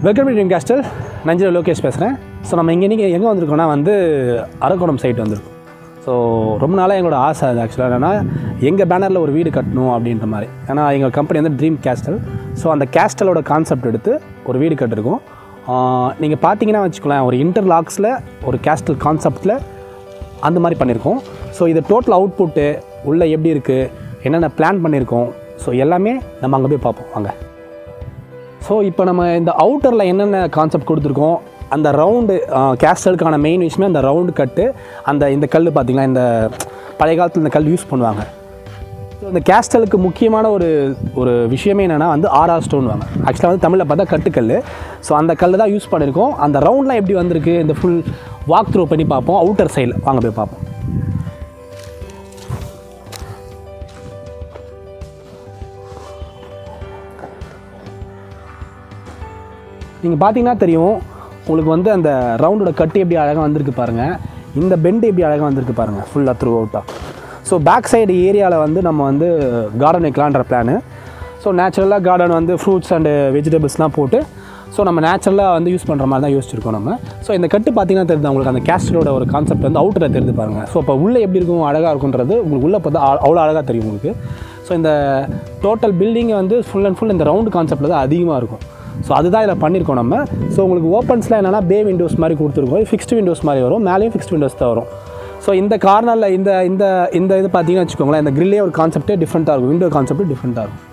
Welcome to dream castle நஞ்சு லோகேஷ் பேசுகிறேன் so நம்ம இங்கே இன்றைக்கி எங்கே வந்திருக்கோம்னா வந்து அரக்கோணம் சைட் வந்திருக்கோம் ஸோ ரொம்ப நாளாக எங்களோட ஆசை அது ஆக்சுவலாக என்னென்னா எங்கள் பேனரில் ஒரு வீடு கட்டணும் அப்படின்ற மாதிரி ஏன்னா எங்கள் கம்பெனி வந்து ட்ரீம் கேஸ்டல் ஸோ அந்த கேஸ்டலோட கான்செப்ட் எடுத்து ஒரு வீடு கட்டிருக்கோம் நீங்கள் பார்த்தீங்கன்னா வச்சுக்கலாம் ஒரு இன்டர்லாக்ஸில் ஒரு கேஸ்டல் கான்செப்டில் அந்த மாதிரி பண்ணியிருக்கோம் ஸோ இது டோட்டல் அவுட்புட்டு உள்ளே எப்படி இருக்குது என்னென்ன பிளான் பண்ணியிருக்கோம் ஸோ எல்லாமே நம்ம அங்கே போய் பார்ப்போம் வாங்க ஸோ இப்போ நம்ம இந்த அவுட்டரில் என்னென்ன கான்செப்ட் கொடுத்துருக்கோம் அந்த ரவுண்டு கேஸ்டலுக்கான மெயின் விஷயமே அந்த ரவுண்டு கட்டு அந்த இந்த கல் பார்த்திங்களா இந்த பழைய காலத்தில் இந்த கல் யூஸ் பண்ணுவாங்க ஸோ இந்த கேஸ்டலுக்கு முக்கியமான ஒரு ஒரு விஷயமே என்னென்னா வந்து ஆர்ஆர் ஸ்டோன் வாங்க ஆக்சுவலாக வந்து தமிழில் பார்த்தா கட்டுக்கல் ஸோ அந்த கல் தான் யூஸ் பண்ணியிருக்கோம் அந்த ரவுண்ட்லாம் எப்படி வந்திருக்கு இந்த ஃபுல் வாக் த்ரூ பண்ணி பார்ப்போம் அவுட்டர் சைடில் வாங்க போய் பார்ப்போம் நீங்கள் பார்த்தீங்கன்னா தெரியும் உங்களுக்கு வந்து அந்த ரவுண்டோட கட்டு எப்படி அழகாக வந்திருக்கு பாருங்கள் இந்த பெண்டு எப்படி அழகாக வந்திருக்கு பாருங்கள் ஃபுல்லாக த்ரூ அவுட்டாக ஸோ பேக் சைடு ஏரியாவில் வந்து நம்ம வந்து கார்டன் வைக்கலான்ற பிளானு ஸோ நேச்சுரலாக கார்டன் வந்து ஃப்ரூட்ஸ் அண்டு வெஜிடபிள்ஸ்லாம் போட்டு ஸோ நம்ம நேச்சுரலாக வந்து யூஸ் பண்ணுற மாதிரி தான் யோசிச்சிருக்கோம் நம்ம ஸோ இந்த கட்டு பார்த்தீங்கன்னா தெரியுது உங்களுக்கு அந்த கேஸ்டலோட ஒரு கான்செப்ட் வந்து அவுட்டரில் தெரிஞ்சு பாருங்கள் ஸோ இப்போ உள்ளே எப்படி இருக்கும் அழகாக இருக்குன்றது உங்களுக்கு உள்ளே பார்த்தா அ- அவ்வளோ அழகாக தெரியும் உங்களுக்கு ஸோ இந்த டோட்டல் பில்டிங்கை வந்து ஃபுல் அண்ட் ஃபுல் இந்த ரவுண்டு கான்செப்டில் தான் அதிகமாக இருக்கும் ஸோ அதுதான் இதில் பண்ணியிருக்கோம் நம்ம ஸோ உங்களுக்கு ஓப்பன்ஸ்லாம் என்னென்னா பே விண்டோஸ் மாதிரி கொடுத்துருக்கோம் ஃபிக்ஸ்டு விண்டோஸ் மாதிரி வரும் மேலேயும் ஃபிக்ஸ்டு விண்டோஸ் தான் வரும் ஸோ இந்த கார்னரில் இந்த இந்த இந்த இது பார்த்தீங்கன்னா வச்சுக்கோங்களேன் இந்த கிரில்லே ஒரு கான்செப்ட்டே டிஃப்ரெண்ட்டாக இருக்கும் விண்டோ கான்செப்ட் டிஃப்ரெண்ட்டாக இருக்கும்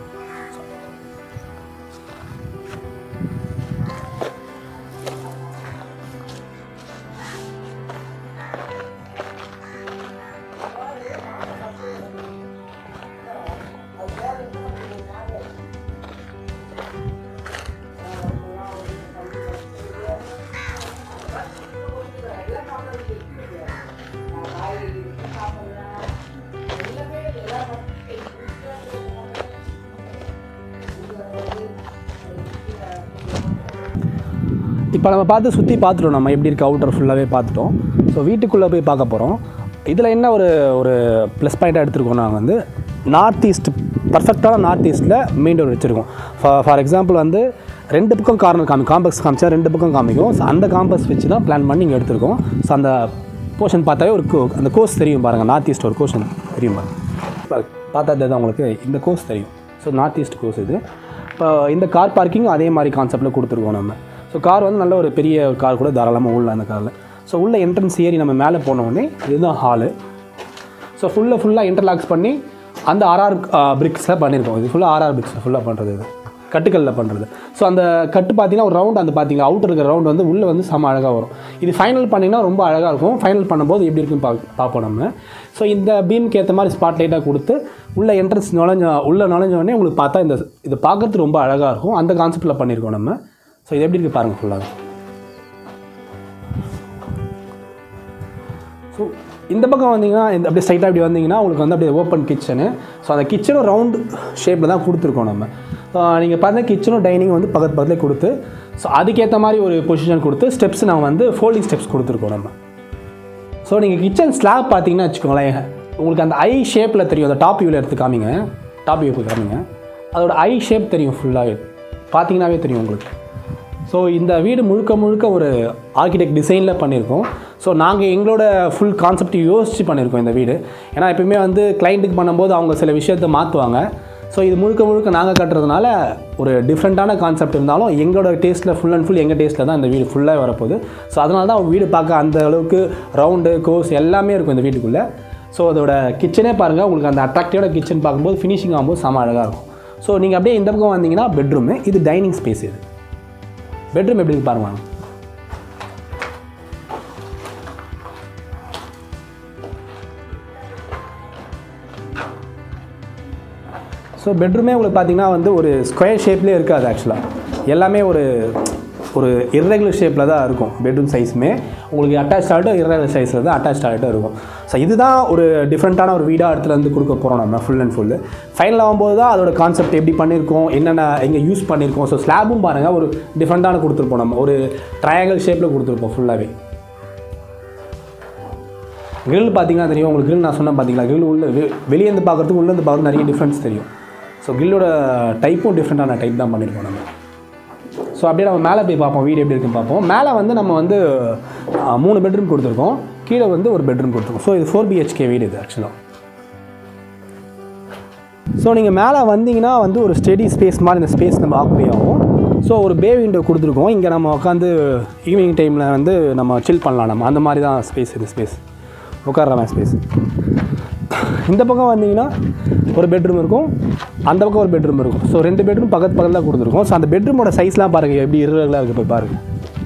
இப்போ நம்ம பார்த்து சுற்றி பார்த்துட்டோம் நம்ம எப்படி இருக்க அவுட்டர் ஃபுல்லாகவே பார்த்துட்டோம் ஸோ வீட்டுக்குள்ளே போய் பார்க்க போகிறோம் இதில் என்ன ஒரு ஒரு ப்ளஸ் பாயிண்ட்டாக எடுத்துருக்கோம் நாங்கள் வந்து நார்த் ஈஸ்ட் பர்ஃபெக்டான நார்த் ஈஸ்ட்டில் மெயின் டோர் வச்சுருக்கோம் ஃபார் எக்ஸாம்பிள் வந்து ரெண்டு பக்கம் கார்னர் காமி காம்பஸ் காமிச்சா ரெண்டு பக்கம் காமிக்கும் ஸோ அந்த காம்பஸ் வச்சு தான் பிளான் பண்ணி இங்கே எடுத்திருக்கோம் ஸோ அந்த போர்ஷன் பார்த்தாவே ஒரு கோ அந்த கோர்ஸ் தெரியும் பாருங்கள் நார்த் ஈஸ்ட் ஒரு கோர்ஷன் தெரியும் பாருங்க பா- பார்த்தா தெரியுதா உங்களுக்கு இந்த கோர்ஸ் தெரியும் ஸோ நார்த் ஈஸ்ட் கோர்ஸ் இது இப்போ இந்த கார் பார்க்கிங் அதே மாதிரி கான்செப்ட்டில் கொடுத்துருக்கோம் நம்ம ஸோ கார் வந்து நல்ல ஒரு பெரிய கார் கூட தாராளமாக உள்ள அந்த காரில் ஸோ உள்ள என்ட்ரன்ஸ் ஏறி நம்ம மேலே போன உடனே இதுதான் ஹாலு ஸோ ஃபுல்லாக ஃபுல்லாக இன்டர்லாக்ஸ் பண்ணி அந்த ஆர்ஆர் பிரிக்ஸில் பண்ணியிருக்கோம் இது ஃபுல்லாக ஆர்ஆர் பிரிக்ஸில் ஃபுல்லாக பண்ணுறது இது கட்டுக்கல்ல பண்ணுறது ஸோ அந்த கட்டு பார்த்தீங்கன்னா ஒரு ரவுண்ட் அந்த பார்த்தீங்கன்னா அவுட்டர் இருக்கிற ரவுண்ட் வந்து உள்ளே வந்து செம அழகாக வரும் இது ஃபைனல் பண்ணிங்கன்னா ரொம்ப அழகாக இருக்கும் ஃபைனல் பண்ணும்போது எப்படி இருக்குன்னு பா பார்ப்போம் நம்ம ஸோ இந்த பீம்க்கு ஏற்ற மாதிரி ஸ்பாட் லைட்டாக கொடுத்து உள்ள என்ட்ரன்ஸ் நுழைஞ்ச உள்ளே நுழைஞ்ச உடனே உங்களுக்கு பார்த்தா இந்த இது பார்க்கறதுக்கு ரொம்ப அழகாக இருக்கும் அந்த கான்செப்ட்டில் பண்ணியிருக்கோம் நம்ம ஸோ இது எப்படி இருக்குது பாருங்கள் ஃபுல்லாக ஸோ இந்த பக்கம் வந்தீங்கன்னா இந்த அப்படியே ஸ்ட்ரைட்டாக இப்படி வந்தீங்கன்னா உங்களுக்கு வந்து அப்படியே ஓப்பன் கிச்சனு ஸோ அந்த கிச்சனும் ரவுண்ட் ஷேப்பில் தான் கொடுத்துருக்கோம் நம்ம நீங்கள் பார்த்தா கிச்சனும் டைனிங் வந்து பக்கத்து பக்கத்துலேயே கொடுத்து ஸோ அதுக்கேற்ற மாதிரி ஒரு பொசிஷன் கொடுத்து ஸ்டெப்ஸ் நாங்கள் வந்து ஃபோல்டிங் ஸ்டெப்ஸ் கொடுத்துருக்கோம் நம்ம ஸோ நீங்கள் கிச்சன் ஸ்லாப் பார்த்தீங்கன்னா வச்சுக்கோங்களேன் உங்களுக்கு அந்த ஐ ஷேப்பில் தெரியும் அந்த டாப் வியூவில் எடுத்து காமிங்க டாப் வியூக்கு காமிங்க அதோட ஐ ஷேப் தெரியும் ஃபுல்லாகவே பார்த்தீங்கன்னாவே தெரியும் உங்களுக்கு ஸோ இந்த வீடு முழுக்க முழுக்க ஒரு ஆர்கிடெக்ட் டிசைனில் பண்ணியிருக்கோம் ஸோ நாங்கள் எங்களோட ஃபுல் கான்செப்ட் யோசித்து பண்ணியிருக்கோம் இந்த வீடு ஏன்னா எப்பயுமே வந்து கிளைண்ட்டுக்கு பண்ணும்போது அவங்க சில விஷயத்தை மாற்றுவாங்க ஸோ இது முழுக்க முழுக்க நாங்கள் கட்டுறதுனால ஒரு டிஃப்ரெண்ட்டான கான்செப்ட் இருந்தாலும் எங்களோட டேஸ்ட்டில் ஃபுல் அண்ட் ஃபுல் எங்கள் டேஸ்ட்டில் தான் இந்த வீடு ஃபுல்லாக வரப்போகுது ஸோ அதனால தான் அவங்க வீடு பார்க்க அந்த அளவுக்கு ரவுண்டு கோர்ஸ் எல்லாமே இருக்கும் இந்த வீட்டுக்குள்ளே ஸோ அதோட கிச்சனே பாருங்கள் உங்களுக்கு அந்த அட்ராக்டிவான கிச்சன் பார்க்கும்போது ஃபினிஷிங் ஆகும்போது செம அழகாக இருக்கும் ஸோ நீங்கள் அப்படியே இந்த பக்கம் வந்தீங்கன்னா பெட்ரூமு இது டைனிங் ஸ்பேஸ் இது பெட்ரூம் எப்படி இருக்கு பாருங்க வாங்க. ஸோ பெட்ரூமே உங்களுக்கு பார்த்தீங்கன்னா வந்து ஒரு ஸ்கொயர் ஷேப்லேயே இருக்காது ஆக்சுவலாக எல்லாமே ஒரு ஒரு irregular ஷேப்பில் தான் இருக்கும் பெட்ரூம் சைஸுமே உங்களுக்கு அட்டாச் ஆகிட்டும் irregular சைஸில் தான் அட்டாச் ஆகிட்டும் இருக்கும் ஸோ இதுதான் ஒரு டிஃப்ரெண்ட்டான ஒரு வீடாக இடத்துல இருந்து கொடுக்க போகிறோம் நம்ம ஃபுல் அண்ட் ஃபுல்லு ஃபைனல் ஆகும்போது தான் அதோட கான்செப்ட் எப்படி பண்ணியிருக்கோம் என்னென்ன எங்கே யூஸ் பண்ணியிருக்கோம் ஸோ ஸ்லாபும் பாருங்கள் ஒரு டிஃப்ரெண்ட்டான கொடுத்துருப்போம் நம்ம ஒரு ட்ரையாங்கிள் ஷேப்பில் கொடுத்துருப்போம் ஃபுல்லாகவே grill பார்த்தீங்கன்னா தெரியும் உங்களுக்கு grill நான் சொன்னேன் பார்த்தீங்களா grill உள்ள வெ- வெளியே இருந்து பார்க்குறதுக்கு உள்ளேருந்து பார்க்குறது நிறைய டிஃப்ரென்ஸ் தெரியும் ஸோ கில்லோட டைப்பும் டிஃப்ரெண்ட்டான டைப் தான் பண்ணியிருக்கோம் நம்ம ஸோ அப்படியே நம்ம மேலே போய் பார்ப்போம் வீடு எப்படி இருக்குன்னு பார்ப்போம் மேலே வந்து நம்ம வந்து ஆ, மூணு பெட்ரூம் கொடுத்துருக்கோம் கீழே வந்து ஒரு பெட்ரூம் கொடுத்துருக்கோம் ஸோ இது ஃபோர் பிஹெச்கே வீடு இது ஆக்சுவலாக ஸோ நீங்கள் மேலே வந்தீங்கன்னா வந்து ஒரு ஸ்டெடி ஸ்பேஸ் மாதிரி இந்த ஸ்பேஸ் நம்ம ஆக்குபை ஆகும் ஸோ ஒரு பே விண்டோ கொடுத்துருக்கோம் இங்கே நம்ம உட்காந்து ஈவினிங் டைமில் வந்து நம்ம சில் பண்ணலாம் நம்ம அந்த மாதிரி தான் ஸ்பேஸ் இது ஸ்பேஸ் உட்கார்ற மாதிரி ஸ்பேஸ் இந்த பக்கம் வந்தீங்கன்னா ஒரு பெட்ரூம் இருக்கும் அந்த பக்கம் ஒரு பெட்ரூம் இருக்கும் ஸோ ரெண்டு பெட்ரூம் பக்கத்து பக்கத்தில் கொடுத்துருக்கோம் ஸோ அந்த பெட்ரூமோட சைஸ்லாம் பாருங்கள் எப்படி irregular இருக்குது போய் பாருங்கள்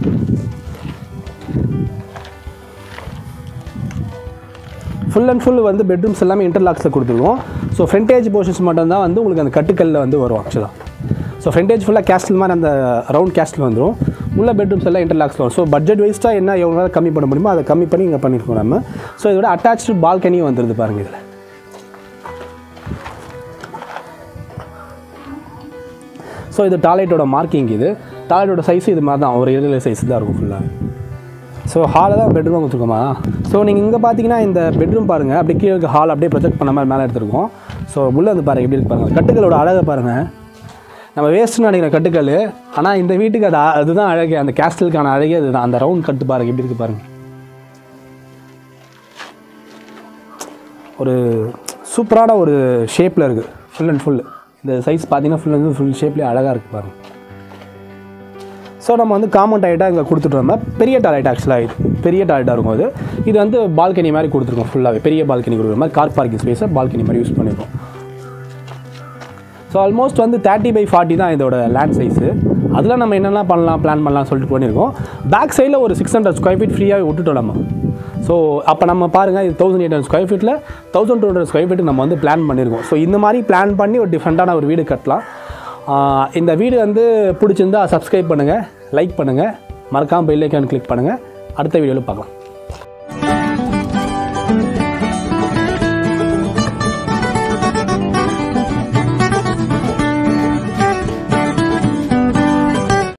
ஃபுல் அண்ட் ஃபுல் வந்து பெட்ரூம்ஸ் எல்லாமே இன்டர்லாக்ஸில் கொடுத்துருக்கோம் ஸோ ஃப்ரண்டேஜ் போர்ஷன்ஸ் மட்டும்தான் வந்து உங்களுக்கு அந்த கட்டுக்கல்ல வந்து வரும் ஆக்சுவலாக ஸோ ஃப்ரண்டேஜ் ஃபுல்லாக கேஸ்டில் மாதிரி அந்த ரவுண்ட் கேஸ்டில் வந்துடும் உள்ள பெட்ரூம்ஸ் எல்லாம் இன்டர்லாக்ஸில் வரும் ஸோ பட்ஜெட் வைஸ்ட்டாக என்ன எவ்வளோ கம்மி பண்ண முடியுமோ அதை கம்மி பண்ணி இங்கே பண்ணியிருக்கோம் நம்ம ஸோ இதோட அட்டாச்சு பால்கனியும் வந்துருது பாருங்கள் இதில் ஸோ இது டாய்லெட்டோட மார்க்கிங் இது டாய்லெட்டோட சைஸ் இது மாதிரி தான் ஒரு இருபது சைஸ் தான் இருக்கும் ஃபுல்லாக ஸோ ஹாலில் தான் பெட்ரூம் கொடுத்துருக்கோமா ஸோ நீங்கள் இங்கே பார்த்தீங்கன்னா இந்த பெட்ரூம் பாருங்கள் அப்படியே கீழே இருக்க ஹால் அப்படியே ப்ரொஜெக்ட் பண்ண மாதிரி மேலே எடுத்துருக்கோம் ஸோ உள்ளே வந்து பாருங்கள் எப்படி இருக்கு பாருங்கள் கட்டுகளோட அழகை பாருங்கள் நம்ம வேஸ்ட்டுன்னு நினைக்கிற கட்டுக்கல் ஆனால் இந்த வீட்டுக்கு அது அ- அதுதான் அழகு அந்த கேஸ்டலுக்கான அழகே அதுதான் அந்த ரவுண்ட் கட்டு பாருங்க எப்படி இருக்கு பாருங்கள் ஒரு சூப்பரான ஒரு ஷேப்பில் இருக்குது ஃபுல் அண்ட் ஃபுல் இந்த சைஸ் பார்த்தீங்கன்னா ஃபுல் அண்ட் ஃபுல் ஷேப்லேயே அழகாக இருக்குது பாருங்கள் ஸோ நம்ம வந்து காமன் டாய்லெட்டாக இங்கே கொடுத்துட்டு நம்ம பெரிய டாய்லெட் ஆக்சுவலாக இது பெரிய டாய்லெட்டாக இருக்கும் அது இது வந்து பால்கனி மாதிரி கொடுத்துருக்கோம் ஃபுல்லாகவே பெரிய பால்கனி கொடுக்குற மாதிரி கார் பார்க்கிங் ஸ்பேஸை பால்கனி மாதிரி யூஸ் பண்ணியிருக்கோம் ஸோ ஆல்மோஸ்ட் வந்து தேர்ட்டி பை ஃபார்ட்டி தான் இதோட லேண்ட் சைஸு அதில் நம்ம என்னென்ன பண்ணலாம் பிளான் பண்ணலாம் சொல்லிட்டு பண்ணியிருக்கோம் பேக் சைடில் ஒரு சிக்ஸ் ஹண்ட்ரட் ஸ்கொயர் ஃபீட் ஃப்ரீயாக விட்டுட்டோம் நம்ம ஸோ அப்போ நம்ம பாருங்கள் இது தௌசண்ட் எயிட் ஹண்ட்ரட் ஸ்கொயர் ஃபீட்டில் thousand two hundred square feet நம்ம வந்து பிளான் பண்ணியிருக்கோம் ஸோ இந்த மாதிரி பிளான் பண்ணி ஒரு டிஃப்ரெண்ட்டான ஒரு வீடு கட்டலாம் ஆஹ் இந்த வீடு வந்து பிடிச்சிருந்தா சப்ஸ்கிரைப் பண்ணுங்கள் லைக் பண்ணுங்கள் மறக்காமல் பெல் ஐக்கான் கிளிக் பண்ணுங்கள் அடுத்த வீடியோவில் பார்க்கலாம்